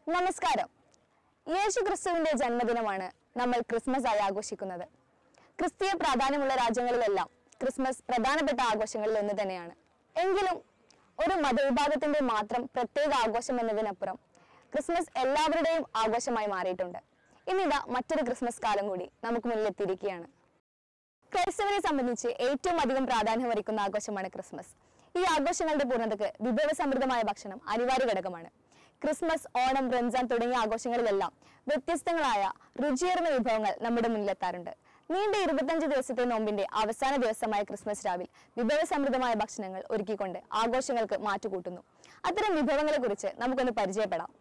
നമസ്കാരം യേശു ക്രിസ്തുവിന്റെ ജന്മദിനമാണ് നമ്മൾ ക്രിസ്മസ് ആയി ആഘോഷിക്കുന്നത് ക്രിസ്തീയ പ്രാധാന്യമുള്ള രാജ്യങ്ങളിലെല്ലാം ക്രിസ്മസ് പ്രധാനപ്പെട്ട ആഘോഷങ്ങളിൽ ഒന്ന് തന്നെയാണ് എങ്കിലും ഒരു മതവിഭാഗത്തിന്റെ മാത്രം പ്രത്യേക ആഘോഷം എന്നതിനപ്പുറം ക്രിസ്മസ് എല്ലാവരുടെയും ആഘോഷമായി മാറിയിട്ടുണ്ട് ഇന്നിതാ മറ്റൊരു ക്രിസ്മസ് കാലം കൂടി നമുക്ക് മുന്നിലെത്തിയിരിക്കുകയാണ് ക്രൈസ്തവരെ സംബന്ധിച്ച് ഏറ്റവും അധികം പ്രാധാന്യം വഹിക്കുന്ന ആഘോഷമാണ് ക്രിസ്മസ് ഈ ആഘോഷങ്ങളുടെ പൂർണ്ണതയ്ക്ക് വിഭവസമൃദ്ധമായ ഭക്ഷണം അനിവാര്യ ഘടകമാണ് ക്രിസ്മസ് ഓണം റംസാൻ തുടങ്ങിയ ആഘോഷങ്ങളിലെല്ലാം വ്യത്യസ്തങ്ങളായ രുചിയേറുന്ന വിഭവങ്ങൾ നമ്മുടെ മുന്നിലെത്താറുണ്ട് നീണ്ട ഇരുപത്തഞ്ച് ദിവസത്തെ നോമ്പിന്റെ അവസാന ദിവസമായ ക്രിസ്മസ് രാവിൽ വിഭവസമൃദ്ധമായ ഭക്ഷണങ്ങൾ ഒരുക്കിക്കൊണ്ട് ആഘോഷങ്ങൾക്ക് മാറ്റുകൂട്ടുന്നു അത്തരം വിഭവങ്ങളെ കുറിച്ച് നമുക്കൊന്ന് പരിചയപ്പെടാം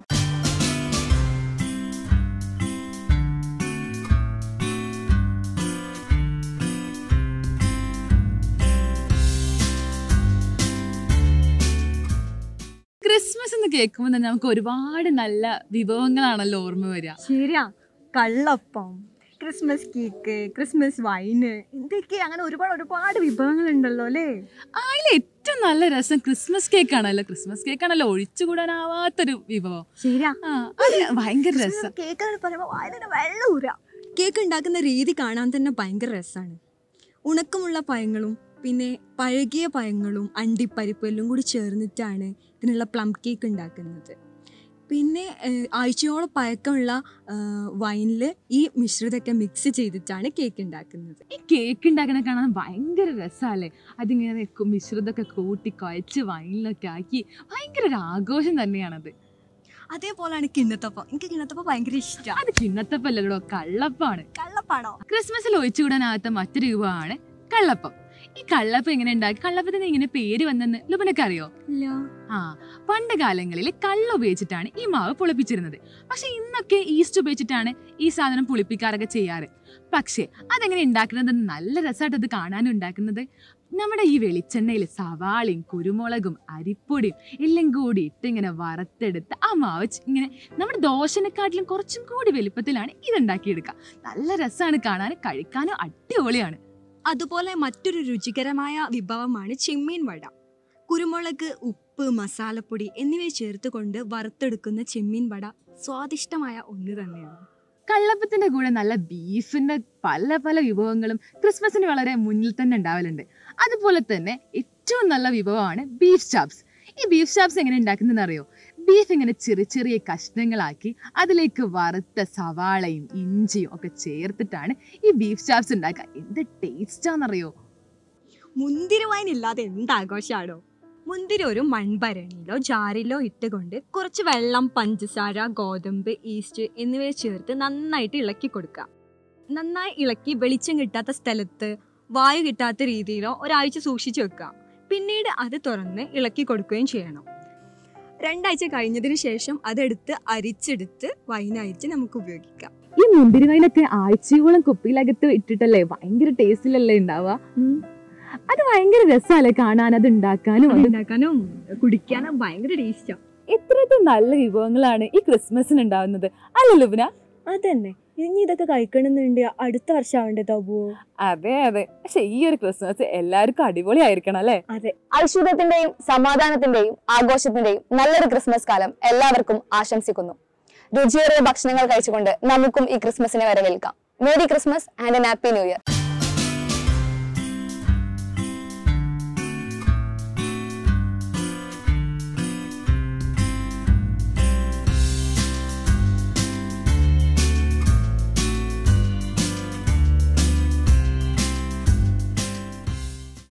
ക്രിസ്മസ് എന്ന് കേൾക്കുമ്പോൾ തന്നെ നമുക്ക് ഒരുപാട് നല്ല വിഭവങ്ങളാണല്ലോ ഓർമ്മ വരിക ശരിയാ കള്ളപ്പം ക്രിസ്മസ് കേക്ക് ക്രിസ്മസ് വൈന് എന്തൊക്കെ അങ്ങനെ ഒരുപാട് ഒരുപാട് വിഭവങ്ങളുണ്ടല്ലോ അല്ലേ അതിൽ ഏറ്റവും നല്ല രസം ക്രിസ്മസ് കേക്ക് ആണല്ലോ ക്രിസ്മസ് കേക്ക് ആണല്ലോ ഒഴിച്ചുകൂടാനാവാത്തൊരു വിഭവം ശരിയാ ആ അത് ഭയങ്കര രസം കേക്ക് എന്ന് പറയുമ്പോൾ വായന വെള്ളം ഊരാ കേക്ക് ഉണ്ടാക്കുന്ന രീതി കാണാൻ തന്നെ ഭയങ്കര രസമാണ് ഉണക്കമുള്ള പഴങ്ങളും പിന്നെ പഴകിയ പഴങ്ങളും അണ്ടിപ്പരിപ്പ് എല്ലാം കൂടി ചേർന്നിട്ടാണ് ഇതിനുള്ള പ്ലം കേക്ക് ഉണ്ടാക്കുന്നത് പിന്നെ ഏഹ്, ആഴ്ചയോളം പഴക്കമുള്ള വൈനിൽ ഈ മിശ്രിതമൊക്കെ മിക്സ് ചെയ്തിട്ടാണ് കേക്ക് ഉണ്ടാക്കുന്നത് ഈ കേക്ക് ഉണ്ടാക്കണ കാണാൻ ഭയങ്കര രസമല്ലേ അതിങ്ങനെ വെക്കും മിശ്രിതമൊക്കെ കൂട്ടി കുഴച്ച് വൈനിലൊക്കെ ആക്കി ഭയങ്കര ഒരു ആഘോഷം തന്നെയാണത് അതേപോലെയാണ് കിണ്ണത്തപ്പം എനിക്ക് കിണ്ണത്തപ്പം ഭയങ്കര ഇഷ്ടമാണ് അത് കിണ്ണത്തപ്പല്ലല്ലോ കള്ളപ്പാണ് കള്ളപ്പാണോ ക്രിസ്മസിൽ ഒഴിച്ചുകൂടാനാവാത്ത മറ്റൊരു വിഭവമാണ് കള്ളപ്പം ഈ കള്ളപ്പം എങ്ങനെ ഉണ്ടാക്കി കള്ളപ്പത്തിന് ഇങ്ങനെ പേര് വന്നെന്ന് ലുബനക്ക് അറിയോ ഇല്ല ആ പണ്ട് കാലങ്ങളിൽ കള്ള ഉപയോഗിച്ചിട്ടാണ് ഈ മാവ് പുളിപ്പിച്ചിരുന്നത് പക്ഷെ ഇന്നൊക്കെ ഈസ്റ്റ് ഉപയോഗിച്ചിട്ടാണ് ഈ സാധനം പുളിപ്പിക്കാറൊക്കെ ചെയ്യാറ് പക്ഷേ അതെങ്ങനെ ഉണ്ടാക്കുന്നത് നല്ല രസമായിട്ട് അത് കാണാനും ഉണ്ടാക്കുന്നത് നമ്മുടെ ഈ വെളിച്ചെണ്ണയിൽ സവാളയും കുരുമുളകും അരിപ്പൊടിയും എല്ലാം കൂടി ഇട്ട് ഇങ്ങനെ വറുത്തെടുത്ത് ആ മാവ് ച് ഇങ്ങനെ നമ്മുടെ ദോശനെക്കാട്ടിലും കുറച്ചും കൂടി വലുപ്പത്തിലാണ് ഇത് ഉണ്ടാക്കിയെടുക്കുക നല്ല രസമാണ് കാണാൻ കഴിക്കാനും അടിപൊളിയാണ് അതുപോലെ മറ്റൊരു രുചികരമായ വിഭവമാണ് ചെമ്മീൻ വട കുരുമുളക് ഉപ്പ് മസാലപ്പൊടി എന്നിവ ചേർത്തുകൊണ്ട് വറുത്തെടുക്കുന്ന ചെമ്മീൻ വട സ്വാദിഷ്ടമായ ഒന്ന് തന്നെയാണ് കള്ളപ്പത്തിന്റെ കൂടെ നല്ല ബീഫിന്റെ പല പല വിഭവങ്ങളും ക്രിസ്മസിന് വളരെ മുന്നിൽ തന്നെ ഉണ്ടാവലുണ്ട് അതുപോലെ തന്നെ ഏറ്റവും നല്ല വിഭവമാണ് ബീഫ് ചാപ്സ് ഈ ബീഫ് ചാപ്സ് എങ്ങനെ ഉണ്ടാക്കുന്നതെന്ന് അറിയോ ബീഫ് ഇങ്ങനെ ചെറിയ ചെറിയ കഷ്ണങ്ങളാക്കി അതിലേക്ക് വറുത്ത സവാളയും ഇഞ്ചിയും ഒക്കെ ചേർത്തിട്ടാണ് ഈ ബീഫ് ചാപ്സ് ഉണ്ടാക്കുക എന്ത് ടേസ്റ്റാന്നറിയോ മുന്തിരി വൈൻ ഇല്ലാതെ എന്ത് ആഘോഷമാണോ മുന്തിരി ഒരു മൺഭരണിയിലോ ജാറിലോ ഇട്ടുകൊണ്ട് കുറച്ച് വെള്ളം പഞ്ചസാര ഗോതമ്പ് ഈസ്റ്റ് എന്നിവ ചേർത്ത് നന്നായിട്ട് ഇളക്കി കൊടുക്കുക നന്നായി ഇളക്കി വെളിച്ചം കിട്ടാത്ത സ്ഥലത്ത് വായു കിട്ടാത്ത രീതിയിലോ ഒരാഴ്ച സൂക്ഷിച്ചു വെക്കുക പിന്നീട് അത് തുറന്ന് ഇളക്കി കൊടുക്കുകയും ചെയ്യണം രണ്ടാഴ്ച കഴിഞ്ഞതിന് ശേഷം അതെടുത്ത് അരിച്ചെടുത്ത് വൈനായിട്ട് നമുക്ക് ഉപയോഗിക്കാം ഈ മുന്തിരി വൈനൊക്കെ ആഴ്ചയോളം കുപ്പിയിലകത്ത് ഇട്ടിട്ടല്ലേ ഭയങ്കര ടേസ്റ്റിലല്ലേ ഉണ്ടാവുക അത് ഭയങ്കര രസമല്ലേ കാണാൻ അത് ഉണ്ടാക്കാനും അത് ഉണ്ടാക്കാനും കുടിക്കാനും ഭയങ്കര ടേസ്റ്റാ എത്രയൊക്കെ നല്ല വിഭവങ്ങളാണ് ഈ ക്രിസ്മസിന് ഉണ്ടാവുന്നത് അല്ല ലുബിന അതന്നെ ഇനി ഇതൊക്കെ കഴിക്കണമെന്നുണ്ട് അടുത്ത വർഷം ആവണ്ടേ തബു അതെ അതെ പക്ഷെ ഈ ഒരു ക്രിസ്മസ് എല്ലാവർക്കും അടിപൊളി ആയിരിക്കണം അല്ലേ അതെ ഐശ്വര്യത്തിന്റെയും സമാധാനത്തിന്റെയും ആഘോഷത്തിന്റെയും നല്ലൊരു ക്രിസ്മസ് കാലം എല്ലാവർക്കും ആശംസിക്കുന്നു രുചിയേറിയ ഭക്ഷണങ്ങൾ കഴിച്ചുകൊണ്ട് നമുക്കും ഈ ക്രിസ്മസിനെ വരവേൽക്കാം merry Christmas and happy new year